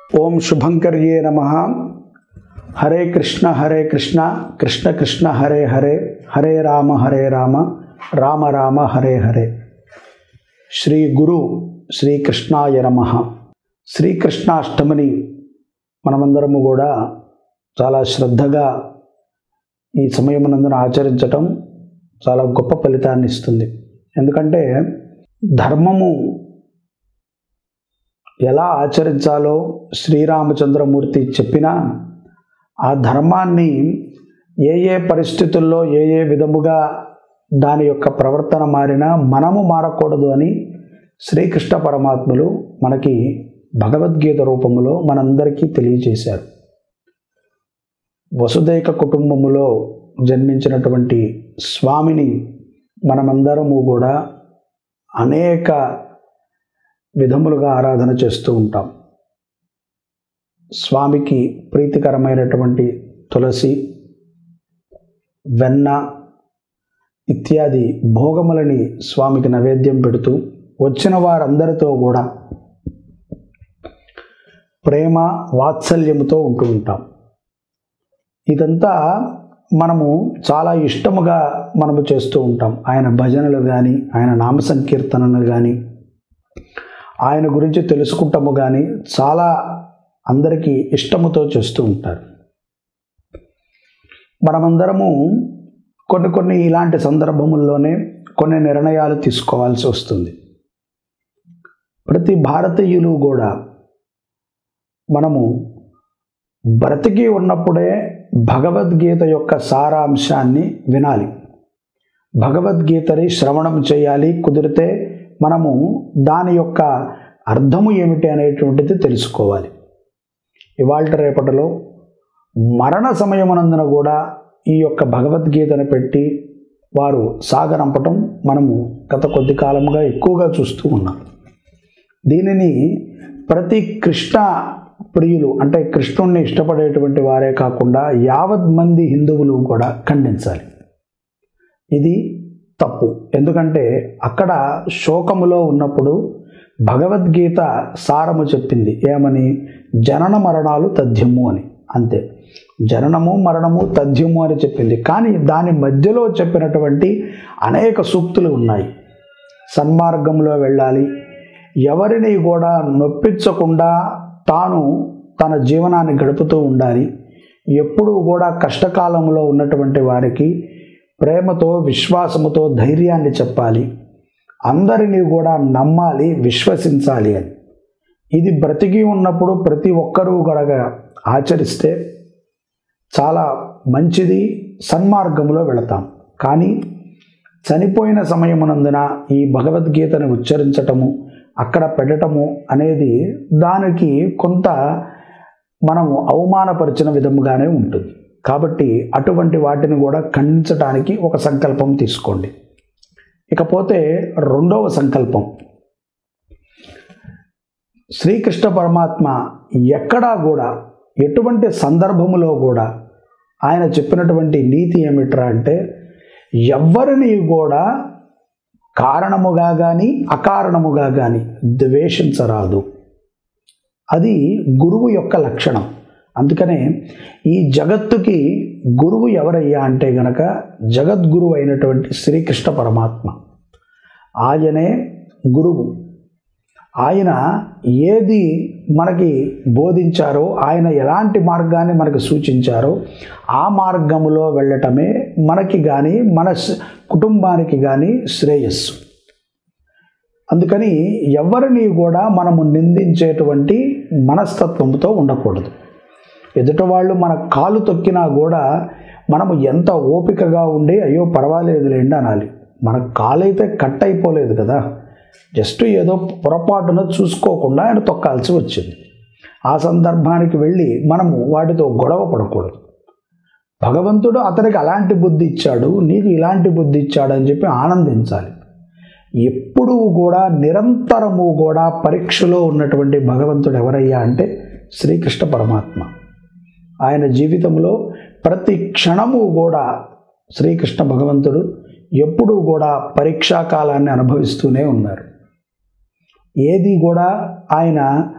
ఓం శుభంకర్యే నమ హరే కృష్ణ హరే కృష్ణ కృష్ణ కృష్ణ హరే హరే హరే రామ హరే రామ రామ రామ హరే హరే శ్రీ గురు శ్రీకృష్ణాయ నమ శ్రీకృష్ణాష్టమిని మనమందరము కూడా చాలా శ్రద్ధగా ఈ సమయమునందున ఆచరించటం చాలా గొప్ప ఫలితాన్ని ఇస్తుంది ఎందుకంటే ధర్మము ఎలా ఆచరించాలో శ్రీరామచంద్రమూర్తి చెప్పినా ఆ ధర్మాన్ని ఏ ఏ పరిస్థితుల్లో ఏ ఏ విధముగా దాని యొక్క ప్రవర్తన మారినా మనము మారకూడదు అని శ్రీకృష్ణ పరమాత్ములు మనకి భగవద్గీత రూపంలో మనందరికీ తెలియజేశారు వసుదైక కుటుంబములో జన్మించినటువంటి స్వామిని మనమందరము కూడా అనేక విధములుగా ఆరాధన చేస్తూ ఉంటాం స్వామికి ప్రీతికరమైనటువంటి తులసి వెన్న ఇత్యాది భోగములని స్వామికి నైవేద్యం పెడుతూ వచ్చిన వారందరితో కూడా ప్రేమ వాత్సల్యముతో ఉంటూ ఉంటాం ఇదంతా మనము చాలా ఇష్టముగా మనము చేస్తూ ఉంటాం ఆయన భజనలు కానీ ఆయన నామ సంకీర్తనలు కానీ ఆయన గురించి తెలుసుకుంటాము కానీ చాలా అందరికీ ఇష్టముతో చేస్తూ ఉంటారు మనమందరము కొన్ని కొన్ని ఇలాంటి సందర్భముల్లోనే కొన్ని నిర్ణయాలు తీసుకోవాల్సి వస్తుంది ప్రతి భారతీయులు కూడా మనము బ్రతికి ఉన్నప్పుడే భగవద్గీత యొక్క సారాంశాన్ని వినాలి భగవద్గీతని శ్రవణం చేయాలి కుదిరితే మనము దాని యొక్క అర్థము ఏమిటి అనేటువంటిది తెలుసుకోవాలి ఇవాళ రేపటిలో మరణ సమయమునందున కూడా ఈ యొక్క భగవద్గీతను పెట్టి వారు సాగరంపటం మనము గత కొద్ది కాలముగా ఎక్కువగా చూస్తూ ఉన్నాం దీనిని ప్రతి కృష్ణ ప్రియులు అంటే కృష్ణుణ్ణి ఇష్టపడేటువంటి వారే కాకుండా యావత్ మంది హిందువులు కూడా ఖండించాలి ఇది తప్పు ఎందుకంటే అక్కడ శోకములో ఉన్నప్పుడు భగవద్గీత సారము చెప్పింది ఏమని జనన మరణాలు తథ్యము అని అంతే జననము మరణము తథ్యము అని చెప్పింది కానీ దాని మధ్యలో చెప్పినటువంటి అనేక సూక్తులు ఉన్నాయి సన్మార్గంలో వెళ్ళాలి ఎవరిని కూడా నొప్పించకుండా తాను తన జీవనాన్ని గడుపుతూ ఉండాలి ఎప్పుడూ కూడా కష్టకాలంలో ఉన్నటువంటి వారికి ప్రేమతో విశ్వాసముతో ధైర్యాన్ని చెప్పాలి అందరినీ కూడా నమ్మాలి విశ్వసించాలి అని ఇది బ్రతికి ఉన్నప్పుడు ప్రతి ఒక్కరూ కూడా ఆచరిస్తే చాలా మంచిది సన్మార్గంలో వెళతాం కానీ చనిపోయిన సమయమునందున ఈ భగవద్గీతను ఉచ్చరించటము అక్కడ పెట్టటము అనేది దానికి కొంత మనము అవమానపరిచిన విధముగానే ఉంటుంది కాబట్టి అటువంటి వాటిని కూడా ఖండించడానికి ఒక సంకల్పం తీసుకోండి ఇకపోతే రెండవ సంకల్పం శ్రీకృష్ణ పరమాత్మ ఎక్కడా కూడా ఎటువంటి సందర్భములో కూడా ఆయన చెప్పినటువంటి నీతి ఏమిట్రా అంటే ఎవ్వరిని కూడా కారణముగా కానీ అకారణముగా కానీ ద్వేషించరాదు అది గురువు యొక్క లక్షణం అందుకనే ఈ జగత్తుకి గురువు ఎవరయ్యా అంటే గనక జగద్గురువు అయినటువంటి శ్రీకృష్ణ పరమాత్మ ఆయనే గురువు ఆయన ఏది మనకి బోధించారో ఆయన ఎలాంటి మార్గాన్ని మనకు సూచించారో ఆ మార్గములో వెళ్ళటమే మనకి కానీ మన కుటుంబానికి కానీ శ్రేయస్సు అందుకని ఎవరిని కూడా మనము నిందించేటువంటి మనస్తత్వంతో ఉండకూడదు ఎదుట వాళ్ళు మన కాలు తొక్కినా కూడా మనము ఎంత ఓపికగా ఉండి అయ్యో పర్వాలేదులేండి అనాలి మన కాలైతే కట్ అయిపోలేదు కదా జస్ట్ ఏదో పొరపాటున చూసుకోకుండా ఆయన తొక్కాల్సి వచ్చింది ఆ సందర్భానికి వెళ్ళి మనము వాటితో గొడవ పడకూడదు భగవంతుడు అతనికి అలాంటి బుద్ధి ఇచ్చాడు నీకు ఇలాంటి బుద్ధి ఇచ్చాడు అని చెప్పి ఆనందించాలి ఎప్పుడూ కూడా నిరంతరము కూడా పరీక్షలో ఉన్నటువంటి భగవంతుడు ఎవరయ్యా అంటే శ్రీకృష్ణ పరమాత్మ ఆయన జీవితంలో ప్రతి క్షణము కూడా శ్రీకృష్ణ భగవంతుడు ఎప్పుడూ కూడా పరీక్షా కాలాన్ని అనుభవిస్తూనే ఉన్నారు ఏది కూడా ఆయన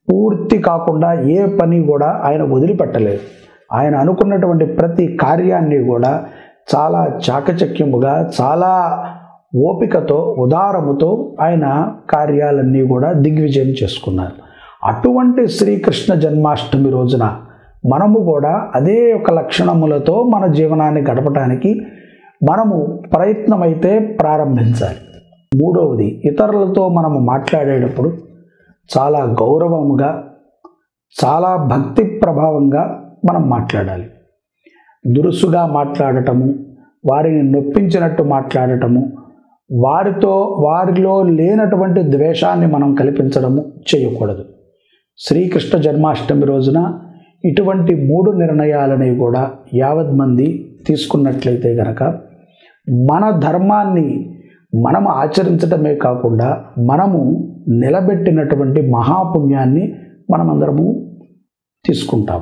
పూర్తి కాకుండా ఏ పని కూడా ఆయన వదిలిపెట్టలేదు ఆయన అనుకున్నటువంటి ప్రతి కార్యాన్ని కూడా చాలా చాకచక్యముగా చాలా ఓపికతో ఉదారముతో ఆయన కార్యాలన్నీ కూడా దిగ్విజయం చేసుకున్నారు అటువంటి శ్రీకృష్ణ జన్మాష్టమి రోజున మనము కూడా అదే ఒక లక్షణములతో మన జీవనాన్ని గడపడానికి మనము ప్రయత్నమైతే ప్రారంభించాలి మూడవది ఇతరులతో మనము మాట్లాడేటప్పుడు చాలా గౌరవముగా చాలా భక్తి ప్రభావంగా మనం మాట్లాడాలి దురుసుగా మాట్లాడటము వారిని నొప్పించినట్టు మాట్లాడటము వారితో వారిలో లేనటువంటి ద్వేషాన్ని మనం కల్పించడము చేయకూడదు శ్రీకృష్ణ జన్మాష్టమి రోజున ఇటువంటి మూడు నిర్ణయాలని కూడా యావత్ మంది తీసుకున్నట్లయితే గనక మన ధర్మాన్ని మనం ఆచరించటమే కాకుండా మనము నిలబెట్టినటువంటి మహాపుణ్యాన్ని మనమందరము తీసుకుంటాం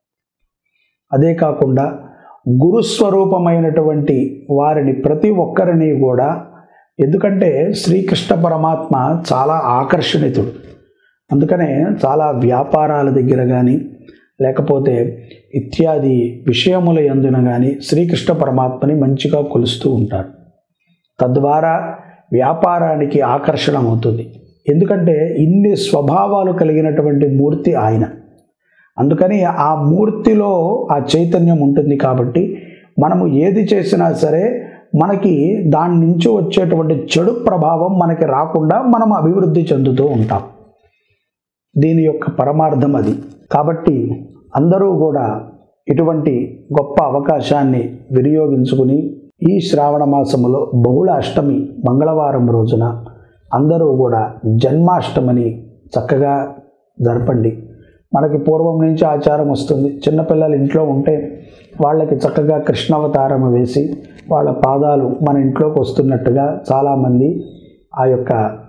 అదే కాకుండా గురుస్వరూపమైనటువంటి వారిని ప్రతి ఒక్కరిని కూడా ఎందుకంటే శ్రీకృష్ణ పరమాత్మ చాలా ఆకర్షణితుడు అందుకనే చాలా వ్యాపారాల దగ్గర కానీ లేకపోతే ఇత్యాది విషయముల ఎందున కానీ శ్రీకృష్ణ పరమాత్మని మంచిగా కొలుస్తూ ఉంటారు తద్వారా వ్యాపారానికి ఆకర్షణ అవుతుంది ఎందుకంటే ఇన్ని స్వభావాలు కలిగినటువంటి మూర్తి ఆయన అందుకని ఆ మూర్తిలో ఆ చైతన్యం ఉంటుంది కాబట్టి మనము ఏది చేసినా సరే మనకి దాని నుంచి వచ్చేటువంటి చెడు ప్రభావం మనకి రాకుండా మనం అభివృద్ధి చెందుతూ ఉంటాం దీని యొక్క పరమార్థం అది కాబట్టి అందరూ కూడా ఇటువంటి గొప్ప అవకాశాన్ని వినియోగించుకుని ఈ శ్రావణ మాసములో బహుళ అష్టమి మంగళవారం రోజున అందరూ కూడా జన్మాష్టమిని చక్కగా జరపండి మనకి పూర్వం నుంచి ఆచారం వస్తుంది చిన్నపిల్లలు ఇంట్లో ఉంటే వాళ్ళకి చక్కగా కృష్ణావతారం వేసి వాళ్ళ పాదాలు మన ఇంట్లోకి వస్తున్నట్టుగా చాలామంది ఆ యొక్క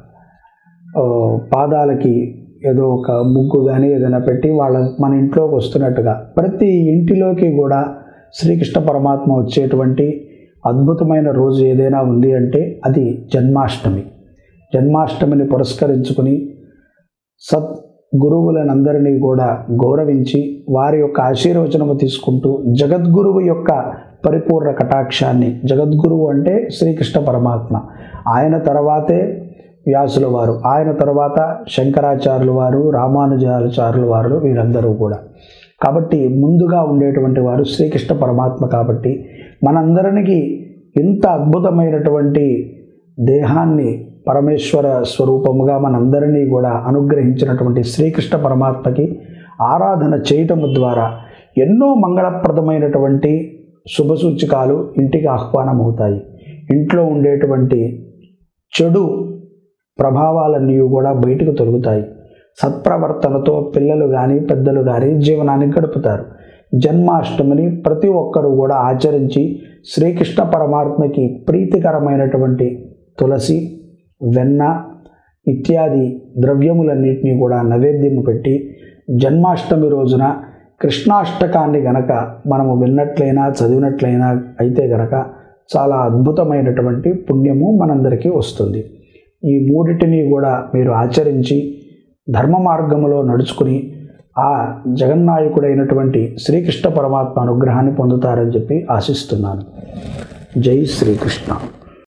ఆ, పాదాలకి ఏదో ఒక ముగ్గు కానీ ఏదైనా పెట్టి వాళ్ళ మన ఇంట్లోకి వస్తున్నట్టుగా ప్రతి ఇంటిలోకి కూడా శ్రీకృష్ణ పరమాత్మ వచ్చేటువంటి అద్భుతమైన రోజు ఏదైనా ఉంది అంటే అది జన్మాష్టమి జన్మాష్టమిని పురస్కరించుకుని సత్ గురువులనందరినీ కూడా గౌరవించి వారి యొక్క ఆశీర్వచనము తీసుకుంటూ జగద్గురువు యొక్క పరిపూర్ణ కటాక్షాన్ని జగద్గురువు అంటే శ్రీకృష్ణ పరమాత్మ ఆయన తర్వాతే వ్యాసుల వారు ఆయన తర్వాత శంకరాచార్యుల వారు రామానుజాచార్యుల వారు వీరందరూ కూడా కాబట్టి ముందుగా ఉండేటువంటి వారు శ్రీకృష్ణ పరమాత్మ కాబట్టి మనందరికి ఇంత అద్భుతమైనటువంటి దేహాన్ని పరమేశ్వర స్వరూపముగా మనందరినీ కూడా అనుగ్రహించినటువంటి శ్రీకృష్ణ పరమాత్మకి ఆరాధన చేయటము ద్వారా ఎన్నో మంగళప్రదమైనటువంటి శుభసూచకాలు ఇంటికి ఆహ్వానం అవుతాయి ఇంట్లో ఉండేటువంటి చెడు ప్రభావాలన్నీ కూడా బయటకు తొలుగుతాయి సత్ప్రవర్తనతో పిల్లలు కానీ పెద్దలు కానీ జీవనాన్ని గడుపుతారు జన్మాష్టమిని ప్రతి ఒక్కరూ కూడా ఆచరించి శ్రీకృష్ణ పరమాత్మకి ప్రీతికరమైనటువంటి తులసి వెన్న ఇత్యాది ద్రవ్యములన్నింటినీ కూడా నైవేద్యం పెట్టి జన్మాష్టమి రోజున కృష్ణాష్టకాన్ని గనక మనము విన్నట్లయినా చదివినట్లయినా అయితే గనక చాలా అద్భుతమైనటువంటి పుణ్యము మనందరికీ వస్తుంది ఈ మూడిటిని కూడా మీరు ఆచరించి ధర్మ మార్గములో నడుచుకుని ఆ జగన్నాయకుడైనటువంటి శ్రీకృష్ణ పరమాత్మ అనుగ్రహాన్ని పొందుతారని చెప్పి ఆశిస్తున్నాను జై శ్రీకృష్ణ